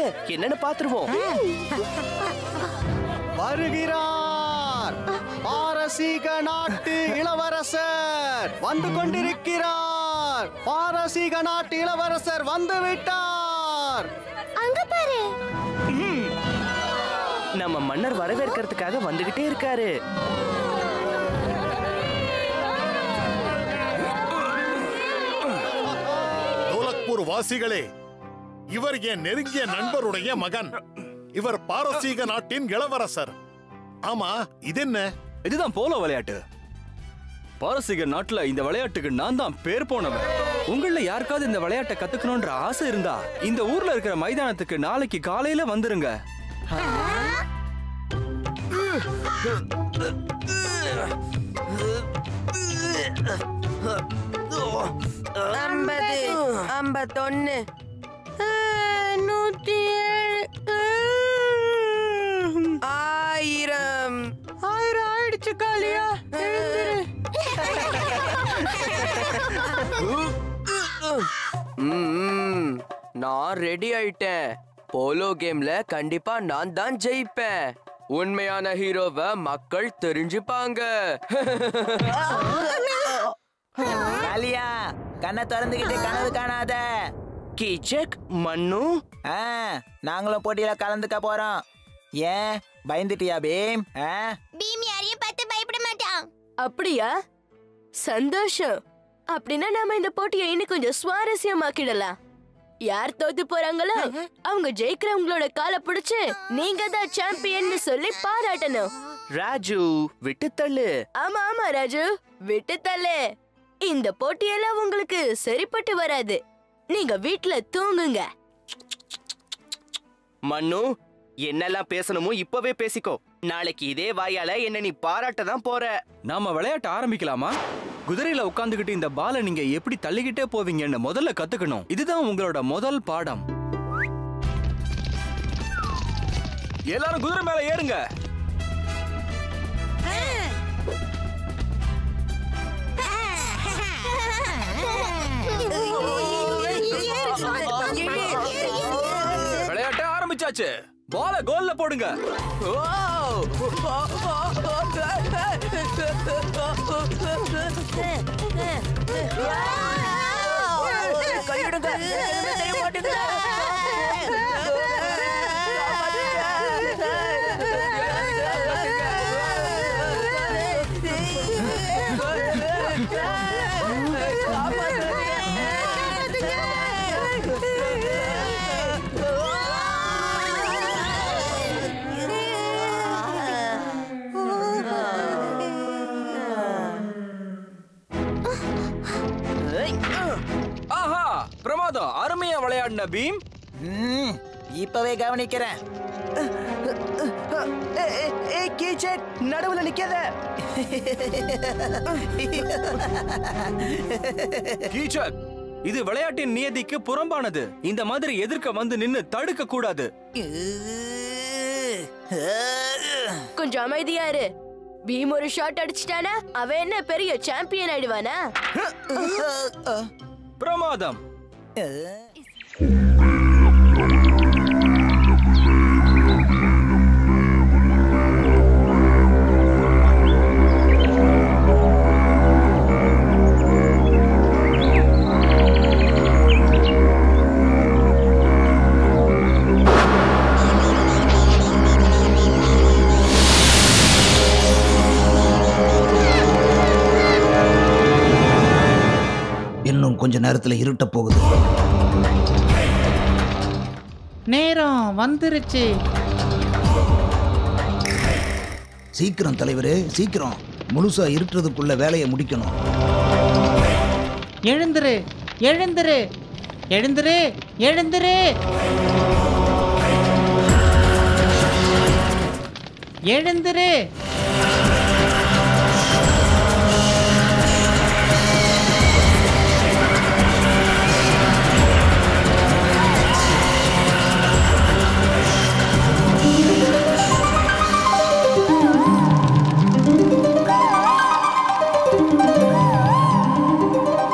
என்னன்னு பாத்துருவோம் வருகிறார் பாரசீக நாட்டு இளவரசர் வந்து கொண்டிருக்கிறார் பாரசீக நாட்டு இளவரசர் வந்து விட்டார் அங்க பாரு நம்ம மன்னர் வரவேற்கிறதுக்காக வந்துகிட்டே இருக்காரு தோலக்பூர் வாசிகளே இவர் என் நெருங்கிய நண்பருடைய மகன் இவர் பாரசீக நாட்டின் இளவரசர் ஆமா இதென்ன இதுதான் போலோ விளையாட்டு பாரசீக நாட்டுல இந்த விளையாட்டுக்கு நான் தான் பேர் போனவன் உங்கள யாருக்காவது இந்த விளையாட்டை கத்துக்கணும்ன்ற ஆசை இருந்தா இந்த ஊர்ல இருக்கிற மைதானத்துக்கு நாளைக்கு காலையில வந்துருங்க ஐம்பது ஐம்பத்தொன்னு நூத்தி ஆயிரம் ஆயிரம் ஆயிடுச்சு காலியா ம், நான் ரெடி ஆயிட்டேன் போலோ கேம்ல கண்டிப்பா நான் தான் ஜெயிப்பேன் உண்மையான ஹீரோவை மக்கள் தெரிஞ்சுப்பாங்க காலியா கண்ணை திறந்துகிட்டு கனவு காணாத கீச்சக் மண்ணு ஆ, நாங்களும் போட்டியில கலந்துக்க போறோம் ஏன் பயந்துட்டியா பீம் ஆ? பீம் யாரையும் பார்த்து பயப்பட மாட்டான் அப்படியா சந்தோஷம் அப்படின்னா நாம இந்த போட்டியை இன்னும் கொஞ்சம் சுவாரஸ்யமாக்கிடலாம் யார் தோத்து போறாங்களோ அவங்க ஜெயிக்கிறவங்களோட காலை பிடிச்சு நீங்க தான் சாம்பியன்னு சொல்லி பாராட்டணும் ராஜு விட்டு தள்ளு ஆமா ஆமா ராஜு விட்டு தள்ளு இந்த போட்டியெல்லாம் உங்களுக்கு சரிப்பட்டு வராது நீங்க வீட்ல தூங்குங்க மண்ணு என்னெல்லாம் பேசணுமோ இப்பவே பேசிக்கோ நாளைக்கு இதே வாயால என்ன நீ பாராட்ட தான் போற நாம விளையாட்ட ஆரம்பிக்கலாமா குதிரையில உட்காந்துக்கிட்டு இந்த பாலை நீங்க எப்படி தள்ளிக்கிட்டே போவீங்கன்னு முதல்ல கத்துக்கணும் இதுதான் உங்களோட முதல் பாடம் எல்லாரும் குதிரை மேல ஏறுங்க விளையாட்ட ஆரம்பிச்சாச்சு பால கோல்ல போடுங்க ஆஹா பிரமாதம் அருமையா விளையாடின பீம் ம், இப்பவே கவனிக்கிறேன் கீச்சக் நடுவுல நிக்காத கீச்சக் இது விளையாட்டின் நியதிக்கு புறம்பானது இந்த மாதிரி எதிர்க்க வந்து நின்னு தடுக்க கூடாது கொஞ்சம் அமைதியா இரு பீம் ஒரு ஷாட் அடிச்சிட்டானா அவன் என்ன பெரிய சாம்பியன் ஆயிடுவானா பிரமாதம் இன்னும் கொஞ்ச நேரத்துல இருட்ட போகுது நேரம் வந்துருச்சு சீக்கிரம் தலைவரே சீக்கிரம் முழுசா இருட்டுறதுக்குள்ள வேலையை முடிக்கணும் எழுந்துரு எழுந்துரு எழுந்துரு எழுந்துரு எழுந்துரு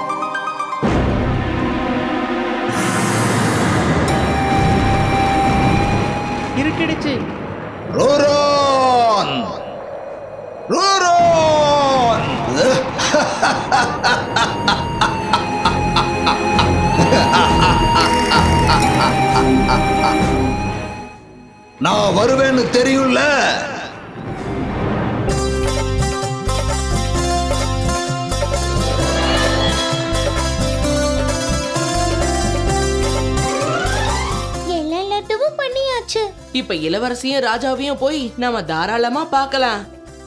ஆ நான் வருவேன்னு தெரியும்ல எல்லா லட்டுவும் பண்ணியாச்சு இப்ப இளவரசியும் ராஜாவையும் போய் நாம தாராளமா பார்க்கலாம்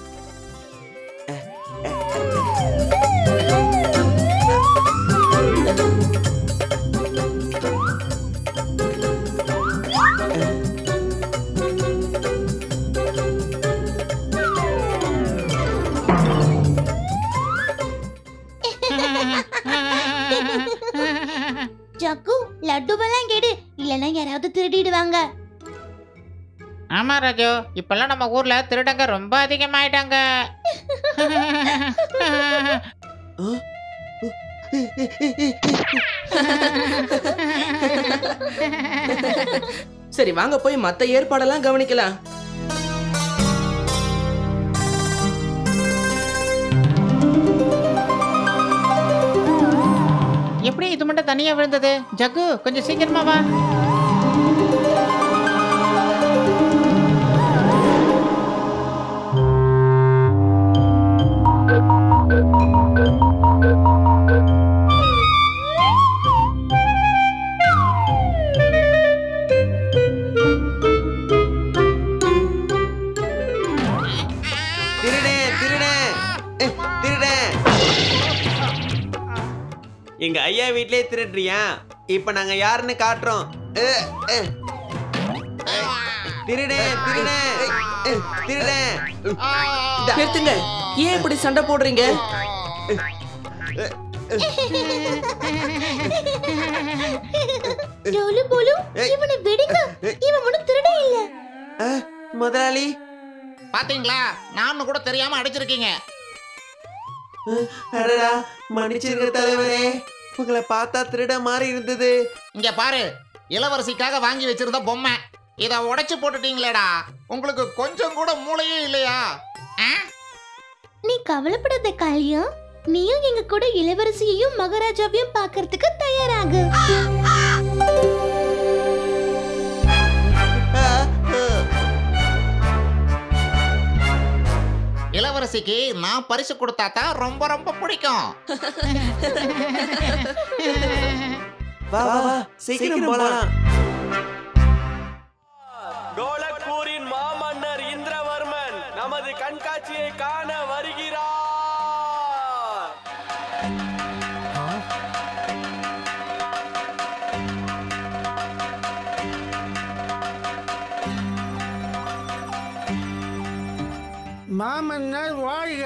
ஜக்கு லட்டுவெல்லாம் கேடு இல்லைன்னா யாராவது திருடிடுவாங்க ஆமா ராஜு இப்பெல்லாம் நம்ம ஊர்ல திருடங்க ரொம்ப அதிகமாயிட்டாங்க சரி வாங்க போய் மத்த ஏற்பாடெல்லாம் கவனிக்கலாம் எப்படி இது மட்டும் தனியா விழுந்தது ஜக்கு கொஞ்சம் சீக்கிரமா வா திருடேன் திருடேன் அஹ், திருடேன் எங்க ஐயா வீட்லயே திருடுறியா இப்ப நாங்க யாருன்னு காட்டுறோம் அஹ், அஹ். திருடேன் திருடேன் அஹ், திருடேன் நிறுத்துங்க ஏன் இப்படி சண்டை போடுறீங்க டோலு போலு இவனை விடுங்க இவன் ஒன்றும் திருட இல்ல அஹ், முதலாளி பாத்தீங்களா நான் கூட தெரியாம அடிச்சிருக்கீங்க அடடா மன்னிச்சிருங்க தலைவரே உங்களை பார்த்தா திருட மாதிரி இருந்தது இங்க பாரு இளவரசிக்காக வாங்கி வச்சிருந்த பொம்மை இத உடைச்சு போட்டுட்டீங்களேடா உங்களுக்கு கொஞ்சம் கூட மூளையே இல்லையா ஆ? நீ கவலைப்படாத காளியம் நீயும் எங்க கூட இளவரசியையும் மகாராஜாவையும் பார்க்கறதுக்கு தயாராகு இளவரசிக்கு நான் பரிசு கொடுத்தா தான் ரொம்ப ரொம்ப பிடிக்கும் வா வா வா சீக்கிரம் போலாம் கோலக்பூரின் மாமன்னர் இந்திரவர்மன் நமது கண்காட்சியை காண வருகிறார் மாமன்னர் வாழ்க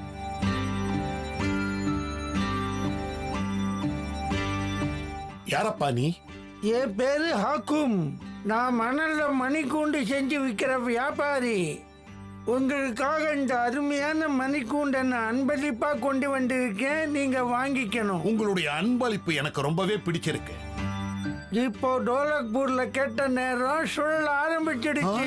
யாரப்பா நீ என் பேரு ஹாக்கும் நான் மணல்ல மணிக்கூண்டு செஞ்சு விற்கிற வியாபாரி உங்களுக்காக இந்த அருமையான மணிக்கூண்டை நான் அன்பளிப்பா கொண்டு வந்திருக்கேன் நீங்க வாங்கிக்கணும் உங்களுடைய அன்பளிப்பு எனக்கு ரொம்பவே பிடிச்சிருக்கு இப்போ டோலக்பூர்ல கேட்ட நேரம் சொல்ல ஆரம்பிச்சிடுச்சு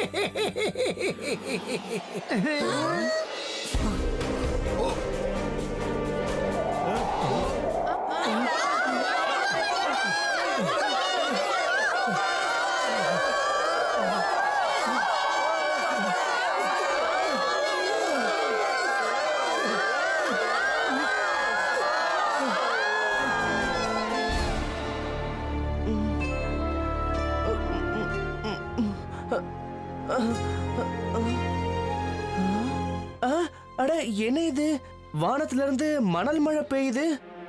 ஆ, அட என்ன இது வானத்துல இருந்து மணல் மழை பெய்யுது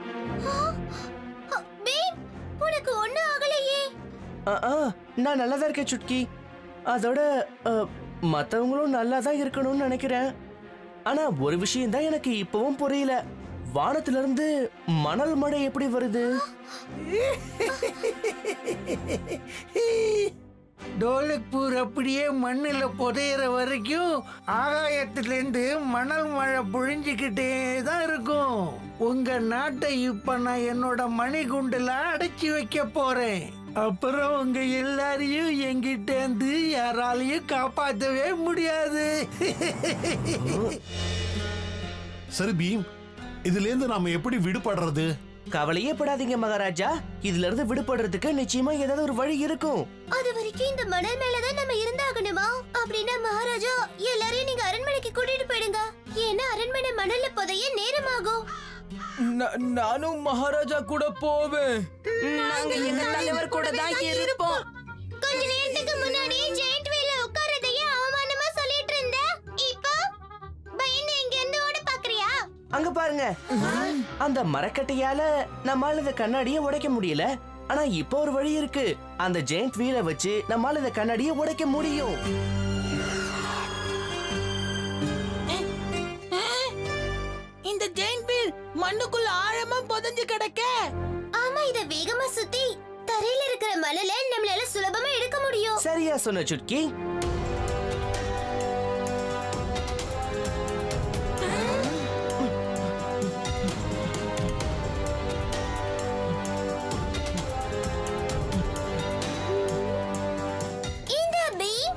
பீம் உனக்கு ஒண்ணும் ஆகலையே ஆ, ஆ, நான் நல்லா தான் இருக்கேன் சுட்கி அதோட அ, மத்தவங்களும் நல்லா தான் இருக்கணும்னு நினைக்கிறேன் ஆனா ஒரு விஷயம் தான் எனக்கு இப்பவும் புரியல வானத்துல இருந்து மணல் மழை எப்படி வருது டோலக்பூர் அப்படியே மண்ணில் புதையிற வரைக்கும் ஆகாயத்திலேருந்து மணல் மழை பொழிஞ்சுக்கிட்டே தான் இருக்கும் உங்க நாட்டை இப்ப நான் என்னோட மணிகுண்டுல அடைச்சி வைக்க போறேன் அப்புறம் உங்க எல்லாரையும் என்கிட்ட இருந்து யாராலையும் காப்பாற்றவே முடியாது சரி பீம் இதுல இருந்து நாம எப்படி விடுபடுறது கவலையே படாதீங்க மகாராஜா இதுல இருந்து விடுபடுறதுக்கு நிச்சயமா ஏதாவது ஒரு வழி இருக்கும் அது வரைக்கும் இந்த மணல் மேலதான் நம்ம இருந்தாகணுமா அப்படின்னா மகாராஜா எல்லாரையும் நீங்க அரண்மனைக்கு கூட்டிட்டு போயிடுங்க ஏன்னா அரண்மனை மணல்ல புதைய நேரமாகும் நானும் மகாராஜா கூட போவேன் நாங்க எங்க தலைவர் கூட தான் இருப்போம் கொஞ்ச நேரத்துக்கு முன்னாடி ஜெயண்ட் வீல்ல உட்கார்றதையே அவமானமா சொல்லிட்டு இருந்த இப்போ பயந்து இங்க இருந்து ஓட பாக்குறியா அங்க பாருங்க அந்த மரக்கட்டையால நம்மால இந்த கண்ணாடியை உடைக்க முடியல ஆனா இப்போ ஒரு வழி இருக்கு அந்த ஜெயண்ட் வீலை வச்சு நம்மால இந்த கண்ணாடியை உடைக்க முடியும் இந்த ஜெயின் வீல் மண்ணுக்குள்ள ஆழமா புதைஞ்சு கிடக்க ஆமா இத வேகமா சுத்தி தரையில இருக்கிற மணல நம்மளால சுலபமா எடுக்க முடியும் சரியா சொன்ன சுட்கி இந்த பீம்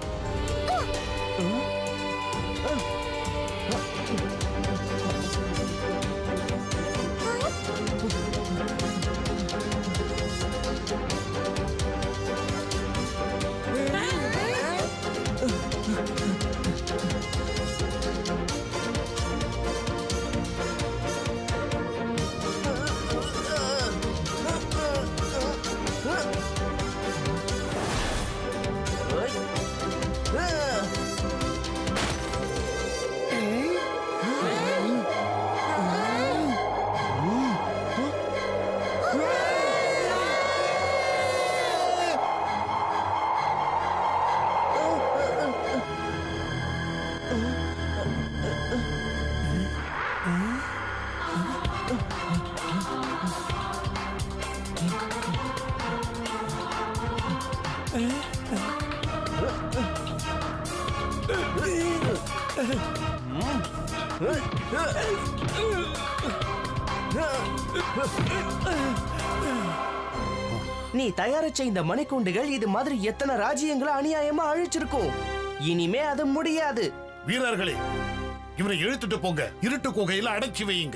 நீ தயாரிச்ச இந்த மணிக்கூண்டுகள் இது மாதிரி எத்தனை ராஜ்யங்களை அநியாயமா அழிச்சிருக்கும் இனிமே அது முடியாது வீரர்களே இவரை இழுத்துட்டு போங்க இருட்டு குகையில அடைச்சி வையுங்க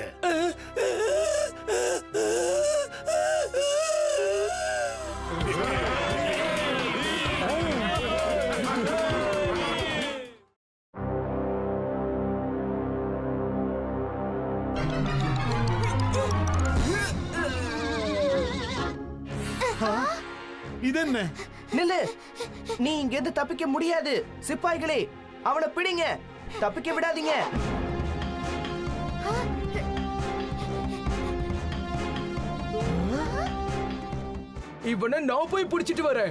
இது என்ன நில்லு நீ இங்க இருந்து தப்பிக்க முடியாது சிப்பாய்களே அவனை பிடிங்க தப்பிக்க விடாதீங்க இவனை நான் போய் பிடிச்சிட்டு வரேன்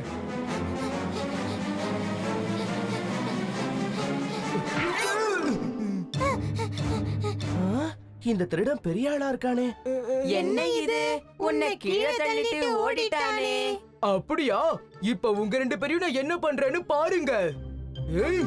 ஆ, இந்த திருடன் பெரிய ஆளா இருக்கானே என்ன இது உன்னை கீழே தள்ளிட்டு ஓடிட்டானே அப்படியா இப்ப உங்க ரெண்டு பேரையும் நான் என்ன பண்றேன்னு பாருங்க ஏய்,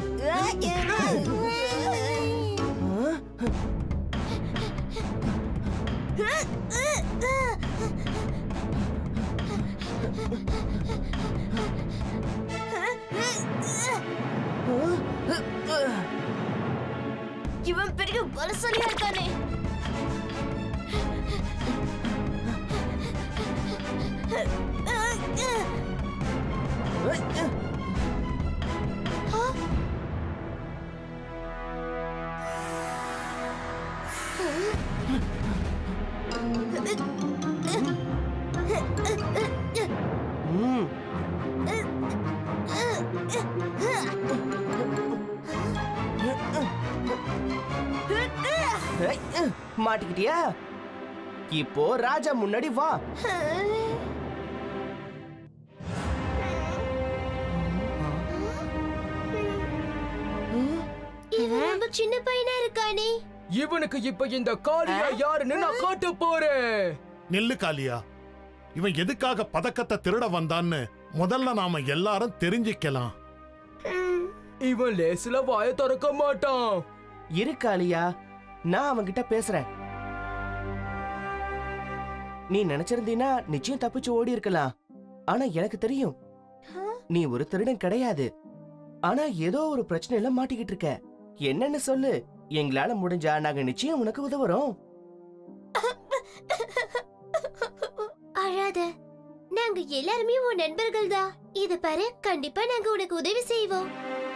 இவன் பெரிய பலசாலியா இருக்கானே ம். ஏய், அஹ், மாட்டிக்கிட்டியா இப்போ ராஜா முன்னாடி வா இவன் ரொம்ப சின்ன பையனா இருக்கானே இவனுக்கு இப்ப இந்த காளியா யாருன்னு நான் காட்ட போறேன் நெல்லு காலியா இவன் எதுக்காக பதக்கத்தை திருட வந்தான்னு முதல்ல நாம எல்லாரும் தெரிஞ்சுக்கலாம் இவன் லேசுல வாய திறக்க மாட்டான் இருக்காளியா நான் அவன்கிட்ட பேசுறேன் நீ நினைச்சிருந்தீனா நிச்சயம் தப்பிச்சு ஓடி இருக்கலாம் ஆனா எனக்கு தெரியும் நீ ஒரு திருடன் கிடையாது ஆனா ஏதோ ஒரு பிரச்சனையில மாட்டிக்கிட்டு இருக்க என்னன்னு சொல்லு எங்களால முடிஞ்சா நாங்க நிச்சயம் உனக்கு உதவுறோம் பயப்படாத நாங்க எல்லாருமே உன் நண்பர்கள் தான் இது பாரு கண்டிப்பா நாங்க உனக்கு உதவி செய்வோம்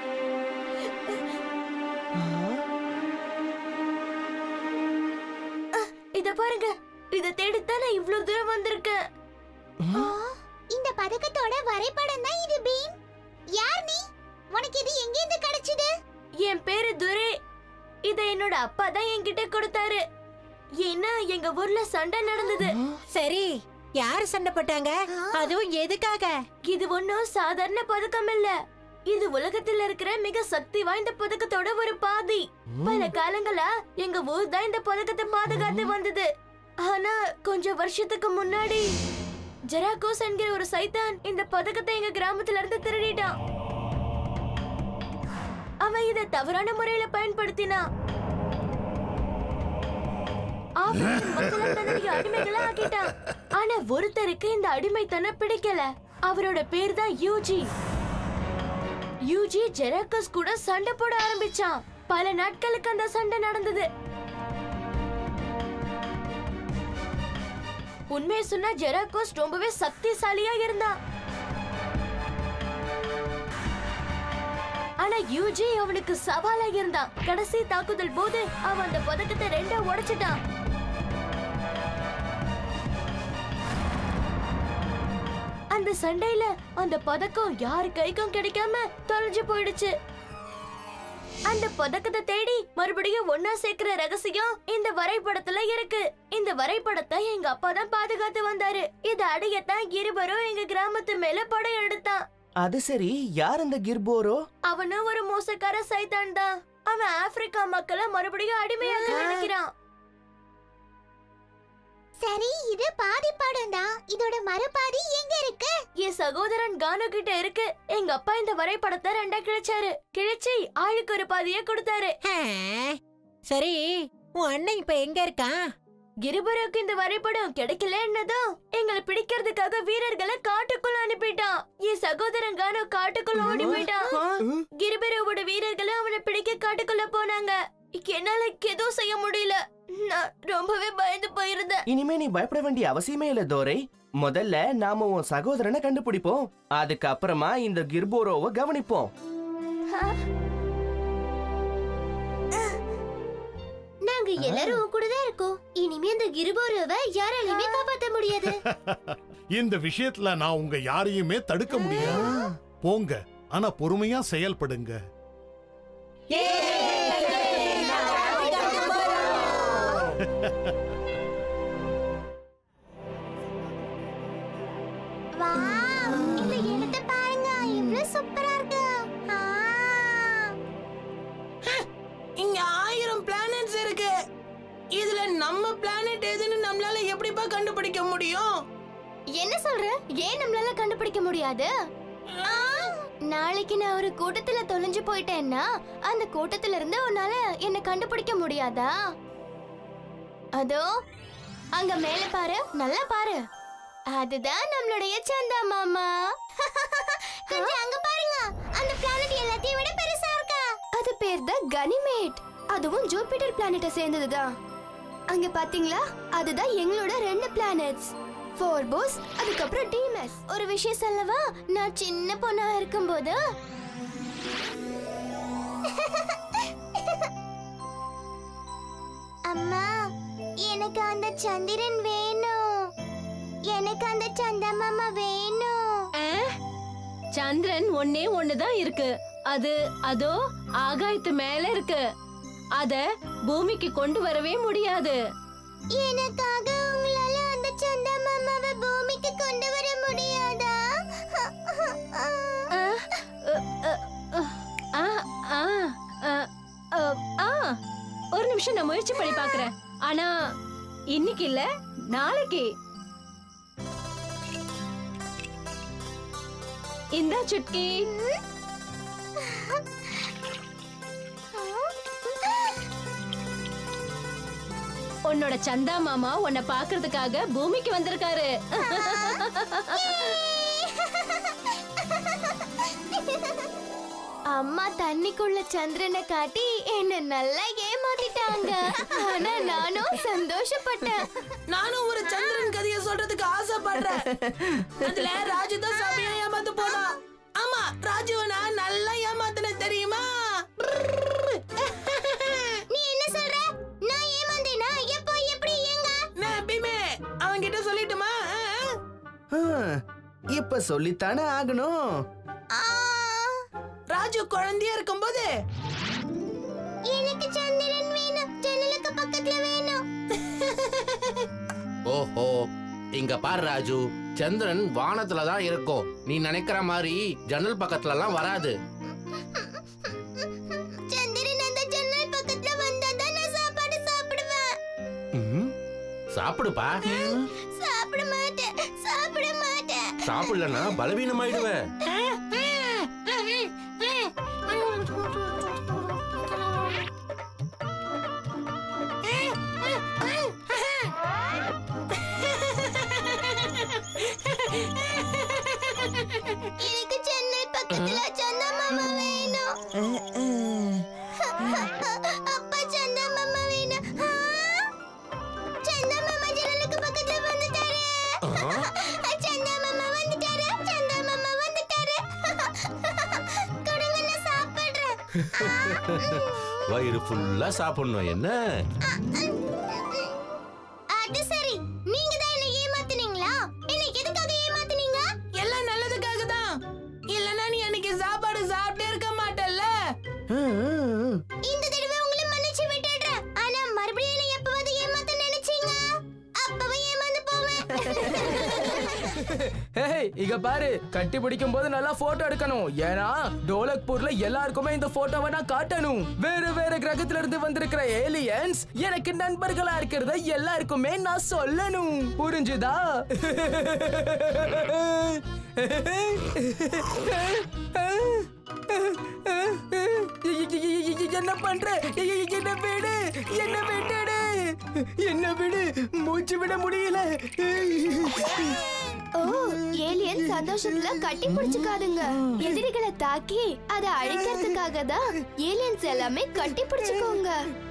இத பாருங்க இத தேடித்தான் நான் இவ்வளவு தூரம் வந்திருக்கேன் இந்த பதக்கத்தோட வரைபடம் தான் இது பீம் யார் நீ உனக்கு இது எங்க இருந்து கிடைச்சது என் பேரு துரை இத என்னோட அப்பா தான் என்கிட்ட கொடுத்தாரு ஏன்னா எங்க ஊர்ல சண்டை நடந்தது சரி யாரு சண்டை போட்டாங்க அதுவும் எதுக்காக இது ஒன்னும் சாதாரண பதக்கம் இல்ல இது உலகத்துல இருக்கிற மிக சக்தி வாய்ந்த பதக்கத்தோட ஒரு பாதி பல காலங்களா எங்க ஊர் தான் இந்த பதக்கத்தை பாதுகாத்து வந்தது ஆனா கொஞ்சம் வருஷத்துக்கு முன்னாடி ஜெராகோஸ் என்கிற ஒரு சைத்தான் இந்த பதக்கத்தை எங்க கிராமத்துல இருந்து திருடிட்டான் அவன் இத தவறான முறையில பயன்படுத்தினான் ஆப்பிரிக்கன் மக்களை தன்னுடைய அடிமைகளா ஆக்கிட்டான் ஆனா ஒருத்தருக்கு இந்த அடிமைத்தனம் பிடிக்கல அவரோட பேர் தான் யூஜி யூஜி ஜெராக்கஸ் கூட சண்டை போட ஆரம்பிச்சான் பல நாட்களுக்கு அந்த சண்டை நடந்தது உண்மையை சொன்னா ஜெராக்கோஸ் ரொம்பவே சக்திசாலியா இருந்தான் ஆனா யூஜி அவனுக்கு சவாலா இருந்தான் கடைசி தாக்குதல் போது அவன் அந்த பதக்கத்தை ரெண்டா உடைச்சிட்டான் அந்த சண்டையில அந்த பதக்கம் யார் கைக்கும் கிடைக்காம தொலைஞ்சு போயிடுச்சு அந்த பதக்கத்தை தேடி மறுபடியும் ஒன்னா சேர்க்கிற ரகசியம் இந்த வரைபடத்துல இருக்கு இந்த வரைபடத்தை எங்க அப்பா தான் பாதுகாத்து வந்தாரு இதை அடையத்தான் இருவரும் எங்க கிராமத்து மேல படையெடுத்தான் அது சரி யார் இந்த கிர்போரோ அவனும் ஒரு மோசக்கார சைத்தான் தான் அவன் ஆப்பிரிக்கா மக்களை மறுபடியும் அடிமையாக்க நினைக்கிறான் சரி இது பாதி படம் தான் இதோட மறுபாதி எங்க இருக்கு என் சகோதரன் கானு கிட்ட இருக்கு எங்க அப்பா இந்த வரைபடத்தை ரெண்டா கிழிச்சாரு கிழிச்சு ஆளுக்கு ஒரு பாதிய கொடுத்தாரு சரி உன் அண்ணன் இப்ப எங்க இருக்கான் கிரிபருக்கு இந்த வரைபடம் கிடைக்கலன்னதும் எங்களை பிடிக்கிறதுக்காக வீரர்களை காட்டுக்குள்ள அனுப்பிட்டான் என் சகோதரன் கானு காட்டுக்குள்ள ஓடி போயிட்டான் கிரிபரோட வீரர்களும் அவனை பிடிக்க காட்டுக்குள்ள போனாங்க என்னால எதுவும் செய்ய முடியல நான் ரொம்பவே பயந்து போயிருந்தேன் இனிமே நீ பயப்பட வேண்டிய அவசியமே இல்ல தோரை முதல்ல நாம உன் சகோதரனை கண்டுபிடிப்போம் அதுக்கப்புறமா இந்த கிர்போரோவை கவனிப்போம் நாங்க எல்லாரும் உன் கூட தான் இருக்கோம் இனிமே இந்த கிருபோரவை யாராலையுமே காப்பாத்த முடியாது இந்த விஷயத்துல நான் உங்க யாரையுமே தடுக்க முடியாது போங்க ஆனா பொறுமையா செயல்படுங்க வாவ் இந்த இடத்தை பாருங்க எவ்வளவு சூப்பரா இருக்கு ஆ. இங்க ஆயிரம் பிளானட்ஸ் இருக்கு இதுல நம்ம பிளானட் எதுன்னு நம்மளால எப்படிப்பா கண்டுபிடிக்க முடியும் என்ன சொல்ற ஏன் நம்மளால கண்டுபிடிக்க முடியாது நாளைக்கு நான் ஒரு கூட்டத்துல தொலைஞ்சு போயிட்டேன்னா அந்த கூட்டத்துல இருந்து உன்னால என்ன கண்டுபிடிக்க முடியாதா அதோ அங்க மேல பாரு நல்லா பாரு அதுதான் நம்மளுடைய சந்தா மாமா கொஞ்சம் அங்க பாருங்க அந்த பிளானட் எல்லாத்தையும் விட பெருசா இருக்கா அது பேர் தான் கனிமேட் அதுவும் ஜூபிட்டர் பிளானட்டை சேர்ந்ததுதான் அங்க பாத்தீங்களா அதுதான் எங்களோட ரெண்டு பிளானட்ஸ் ஃபோர்போஸ் அதுக்கப்புறம் டீமஸ் ஒரு விஷயம் சொல்லவா நான் சின்ன பொண்ணா இருக்கும்போது அம்மா எனக்கு அந்த சந்திரன் வேணும் எனக்கு அந்த சந்தா மாமா வேணும் சந்திரன் ஒன்னே ஒண்ணுதான் இருக்கு அது அதோ ஆகாயத்து மேல இருக்கு அத பூமிக்கு கொண்டு வரவே முடியாது எனக்காக உங்களால அந்த சந்தா மாமாவை பூமிக்கு கொண்டு வர முடியாதா ஆ, ஆ, ஆ, ஆ, ஆ, ஒரு நிமிஷம் நான் முயற்சி பண்ணி பாக்குறேன் ஆனா இன்னைக்கு இல்ல நாளைக்கு இந்தா சுட்கி உன்னோட சந்தா மாமா உன்னை பாக்குறதுக்காக பூமிக்கு வந்திருக்காரு அம்மா தண்ணிக்குள்ள சந்திரனை காட்டி என்ன நல்லா ஏமாத்திட்டாங்க ஆனா நானும் சந்தோஷப்பட்டேன் நானும் ஒரு சந்திரன் கதைய சொல்றதுக்கு ஆசைப்படுறேன் அதுல ராஜு தான் சபையா ஏமாத்து போனா ஆமா ராஜுவை நான் நல்லா ஏமாத்தின தெரியுமா நீ என்ன சொல்ற நான் ஏமாந்தேனா எப்போ எப்படி எங்க நான் பீமே அவன்கிட்ட சொல்லிட்டுமா ஆ, இப்ப சொல்லித்தானே ஆகணும் ராஜு குழந்தையா இருக்கும்போது எனக்கு சந்திரன் வேணும் ஜன்னலுக்கு பக்கத்துல வேணும் ஓஹோ இங்க பாரு ராஜு சந்திரன் வானத்துல தான் இருக்கும் நீ நினைக்கிற மாதிரி ஜன்னல் பக்கத்துல எல்லாம் வராது சந்திரன் அந்த ஜன்னல் பக்கத்துல வந்தா தான் நான் சாப்பாடு சாப்பிடுவேன் ம்ஹும். சாப்பிடுப்பா சாப்பிட மாட்டேன் சாப்பிட மாட்டேன் சாப்பிடலன்னா பலவீனமாயிடுவ எனக்கு ஜன்னல் பக்கத்துல சந்தா மாமா வேணும் அப்பா சந்தா மாமா வேணும் ஆ! சந்தா மாமா ஜன்னலுக்கு பக்கத்துல வந்துட்டாரு சந்தா மாமா வந்துட்டாரு சந்தா மாமா வந்துட்டாரு கொடுங்க நான் சாப்பிடுறேன் வயிறு ஃபுல்லா சாப்பிடணும் என்ன அது சரி நீங்க தான் என்ன ஏமாத்துனீங்களா என்ன எதுக்காக ஏமாத்துனீங்க எல்லாம் நல்லதுக்காக தான் இல்லனா நீ அன்னைக்கு சாப்பாடு சாப்பிட்டே இருக்க மாட்டல்ல இந்த தடவை உங்களை மன்னிச்சு விட்டுடுறேன் ஆனா மறுபடியும் என்ன எப்பவாவது ஏமாத்த நினைச்சீங்க அப்பவே ஏமாந்து போவேன் ஹேய் இங்க பாரு கட்டி பிடிக்கும் போது நல்லா போட்டோ எடுக்கணும் ஏன்னா டோலக்பூர்ல எல்லாருக்குமே இந்த போட்டோவை நான் காட்டணும் வேற வேற கிரகத்துல இருந்து வந்திருக்கிற ஏலியன்ஸ் எனக்கு நண்பர்களா இருக்கிறத எல்லாருக்குமே நான் சொல்லணும் புரிஞ்சுதா என்ன பண்ற என்ன விடு என்ன விட்டுடு என்ன விடு மூச்சு விட முடியல ஓ ஏலியன் சந்தோஷத்துல கட்டி பிடிச்சுக்காதுங்க எதிரிகளை தாக்கி அதை அழிக்கிறதுக்காக தான் ஏலியன்ஸ் எல்லாமே கட்டி பிடிச்சுக்கோங்க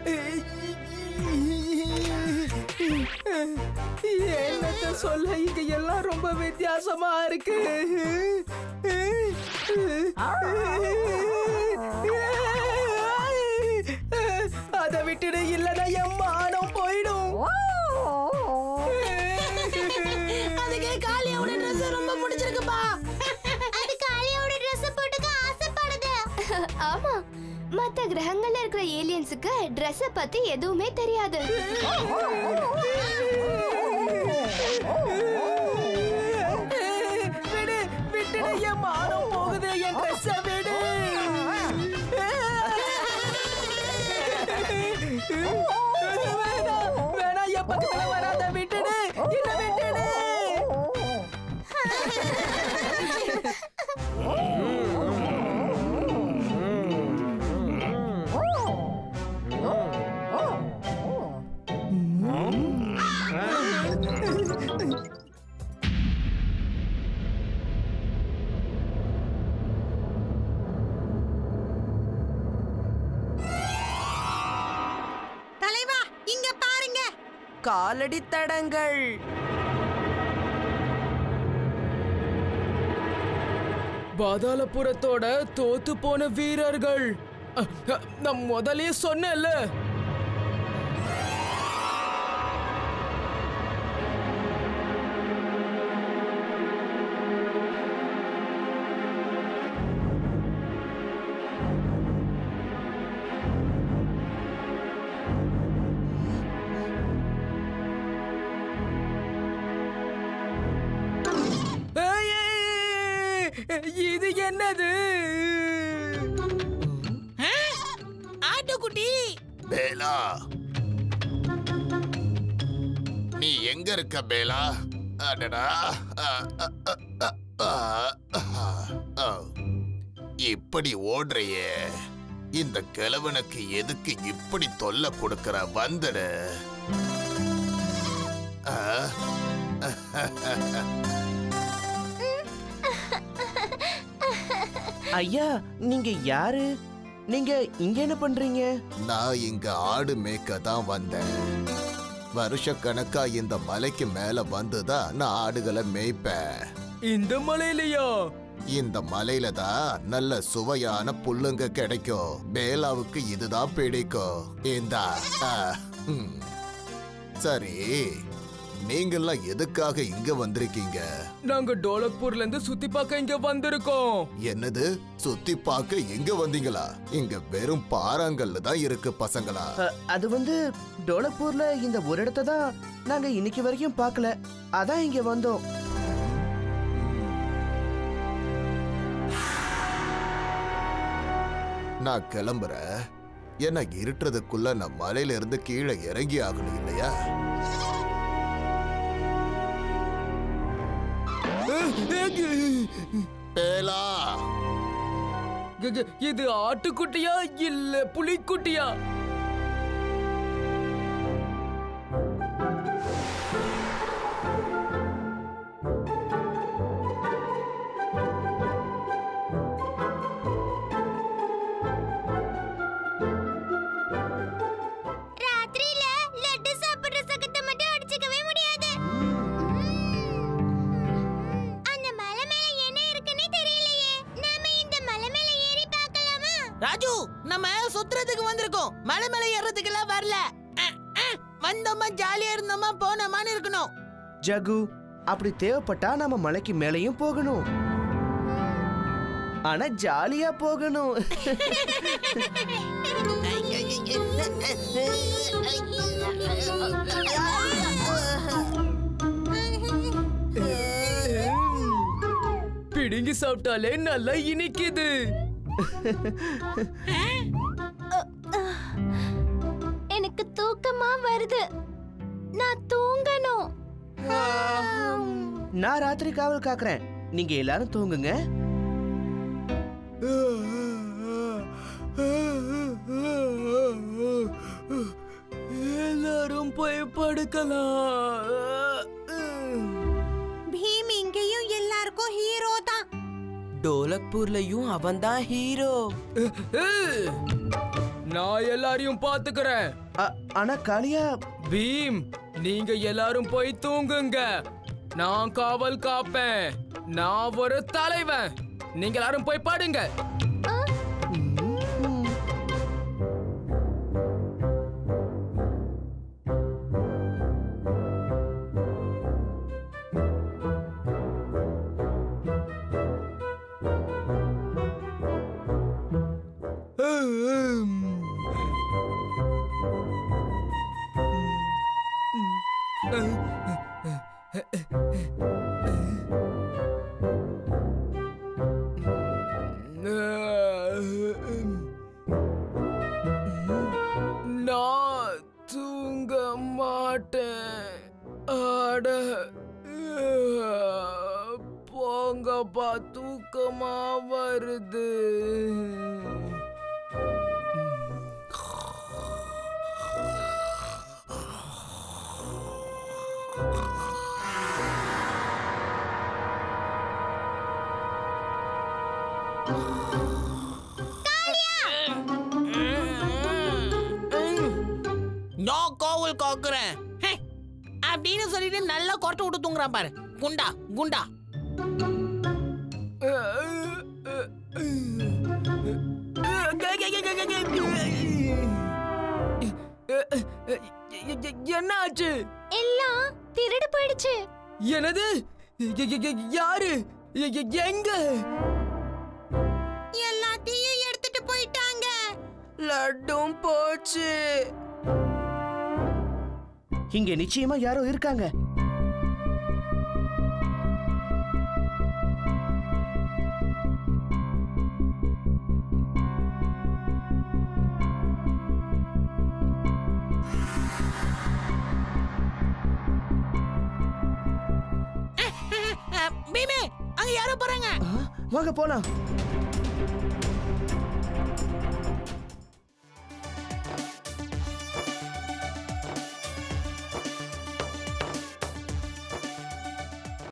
என்னத்த சொல்ல இங்க எல்லாம் ரொம்ப வித்தியாசமா இருக்கு அதை விட்டுடு இல்லனா என் மானம் போயிடும் அதுக்கு காளியோட Dress ரொம்ப பிடிச்சிருக்குப்பா அது காளியோட Dress போட்டுக்க ஆசைப்படுது ஆமா மத்த கிரகங்கள்ல இருக்கிற ஏலியன்ஸுக்கு Dress பத்தி எதுவுமே தெரியாது விடு விட்டுடு என் மானம் போகுது என் ட்ரெஸ் விடு வேணாம் வேணாம் என் பக்கத்துல வராத விட்டுடு என்ன விட்டுடு தலைவா இங்க பாருங்க காலடி தடங்கள் பாதாளபுரத்தோட தோத்து போன வீரர்கள் அ, அ, நான் முதல்லயே சொன்னேன்ல ஏய், ஏய், ஏய், இது என்னது ஆட்டுக்குட்டி பேலா நீ எங்க இருக்க பேலா அடடா அ, அ, அ, அ, அ, அ. இப்படி ஓடுறியே இந்த கிழவனுக்கு எதுக்கு இப்படி தொல்லை கொடுக்கற வந்துடு ஆ? ஐயா நீங்க யாரு நீங்க இங்க என்ன பண்றீங்க நான் இங்க ஆடு மேய்க்க தான் வந்தேன் வருஷக்கணக்கா இந்த மலைக்கு மேல வந்துதான் நான் ஆடுகளை மேய்ப்பேன் இந்த மலையிலயா இந்த மலையில தான் நல்ல சுவையான புல்லுங்க கிடைக்கும் பேலாவுக்கு இதுதான் பிடிக்கும் இந்தா ஆ, ம். சரி நீங்கெல்லாம் எதுக்காக இங்க வந்திருக்கீங்க நாங்க டோலக்பூர்ல இருந்து சுத்தி பார்க்க இங்க வந்திருக்கோம் என்னது சுத்தி பார்க்க எங்க வந்தீங்களா இங்க வெறும் பாறாங்கல்ல தான் இருக்கு பசங்களா அ, அது வந்து டோலக்பூர்ல இந்த ஒரு இடத்த தான் நாங்க இன்னைக்கு வரைக்கும் பார்க்கல அதான் இங்க வந்தோம் நான் கிளம்புறேன் ஏன்னா இருட்டுறதுக்குள்ள நான் மலையில இருந்து கீழே இறங்கி ஆகணும் இல்லையா பேலா க- க- இது ஆட்டுக்குட்டியா இல்ல புலிக்குட்டியா ராத்திரியில லட்டு சாப்பிடுற சகத்தை மட்டும் அடிச்சுக்கவே முடியாது அந்த மலை மேல என்ன இருக்குன்னே தெரியலையே நாம இந்த மலை மேல ஏறி பார்க்கலாமா ராஜு நம்ம சுத்துறதுக்கு வந்திருக்கோம் மலை மேல ஏறதுக்கு எல்லாம் வரல அஹ், அஹ். வந்தோமா ஜாலியா இருந்தோமா போனோமான்னு இருக்கணும் ஜகு அப்படி தேவைப்பட்டா நம்ம மலைக்கு மேலேயும் போகணும் ஆனா ஜாலியா போகணும் பிடுங்கி சாப்பிட்டாலே நல்லா இனிக்குது எனக்கு தூக்கமா வருது நான் தூங்கணும் நான் ராத்திரி காவல் காக்குறேன் நீங்க எல்லாரும் தூங்குங்க எல்லாரும் போய் படுக்கலாம் பீம் இங்கேயும் எல்லாருக்கும் ஹீரோ தான் டோலக்பூர்லயும் அவன் தான் ஹீரோ நான் எல்லாரையும் பாத்துக்கிறேன் ஆனா காளியா பீம் நீங்க எல்லாரும் போய் தூங்குங்க நான் காவல் காப்பேன் நான் ஒரு தலைவன் நீங்க எல்லாரும் போய் பாடுங்க நான் தூங்க மாட்டேன் அட போங்கப்பா தூக்கமா வருது நான் கோவில் காக்குறேன் ஹே, அப்படின்னு சொல்லிட்டு நல்லா கொரட்டை விட்டு தூங்குறான் பாரு குண்டா குண்டா என்ன ஆச்சு எல்லாம் திருடு போயிடுச்சு என்னது எ- எ- எ- யாரு எ- எ- எங்க எல்லாத்தையும் எடுத்துட்டு போயிட்டாங்க லட்டும் போச்சு இங்க நிச்சயமா யாரோ இருக்காங்க பீமே அங்க யாரோ போறாங்க வாங்க போலாம்